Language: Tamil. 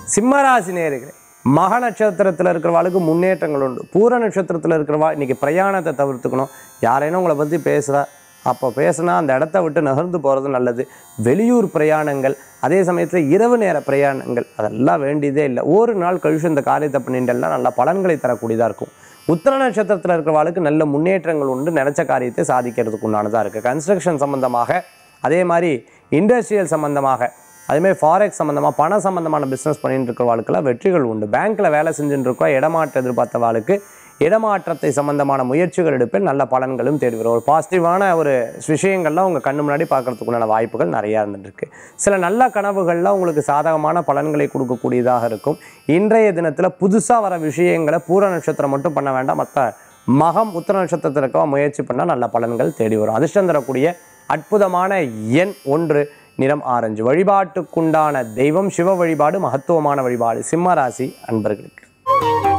சிம்மராசி நேர்களே மக நட்சத்திரத்தில் இருக்கிறவாளுக்கு முன்னேற்றங்கள் உண்டு பூர நட்சத்திரத்தில் இருக்கிறவா இன்னைக்கு பிரயாணத்தை தவிர்த்துக்கணும் யாரேனும் உங்களை பற்றி பேசுகிறா அப்போ பேசுனா அந்த இடத்த விட்டு நகர்ந்து போகிறது நல்லது வெளியூர் பிரயாணங்கள் அதே சமயத்தில் இரவு நேர பிரயாணங்கள் அதெல்லாம் வேண்டியதே இல்லை ஒரு நாள் கழிச்சு இந்த காரியத்தை பண்ணிட்டெல்லாம் நல்ல பலன்களை தரக்கூடியதாக இருக்கும் உத்தர நட்சத்திரத்தில் இருக்கிறவாளுக்கு நல்ல முன்னேற்றங்கள் உண்டு நினச்ச காரியத்தை சாதிக்கிறதுக்கு உண்டானதாக இருக்குது கன்ஸ்ட்ரக்ஷன் சம்மந்தமாக அதே மாதிரி இண்டஸ்ட்ரியல் சம்மந்தமாக அதேமாதிரி ஃபாரெக்ஸ் சம்மந்தமாக பண சம்மந்தமான பிஸ்னஸ் பண்ணிட்டு இருக்கிறவாளுக்கெல்லாம் வெற்றிகள் உண்டு பேங்க்கில் வேலை செஞ்சுட்டு இருக்கோம் இடமாற்றம் எதிர்பார்த்தவாளுக்கு இடமாற்றத்தை சம்பந்தமான முயற்சிகள் எடுப்பில் நல்ல பலன்களும் தேடி வரும் ஒரு பாசிட்டிவான ஒரு விஷயங்கள்லாம் உங்கள் கண்ணு முன்னாடி பார்க்கறதுக்குண்டான வாய்ப்புகள் நிறையா இருந்துருக்கு சில நல்ல கனவுகள்லாம் உங்களுக்கு சாதகமான பலன்களை கொடுக்கக்கூடியதாக இருக்கும் இன்றைய தினத்தில் புதுசாக வர விஷயங்களை பூர நட்சத்திரம் மட்டும் பண்ண வேண்டாம் மற்ற மகம் உத்தர நட்சத்திரத்தில் இருக்க முயற்சி பண்ணால் நல்ல பலன்கள் தேடி வரும் அதிர்ஷ்டம் தரக்கூடிய அற்புதமான எண் ஒன்று நிறம் ஆரஞ்சு வழிபாட்டுக்குண்டான தெய்வம் சிவ வழிபாடு மகத்துவமான வழிபாடு சிம்ம ராசி அன்பர்களுக்கு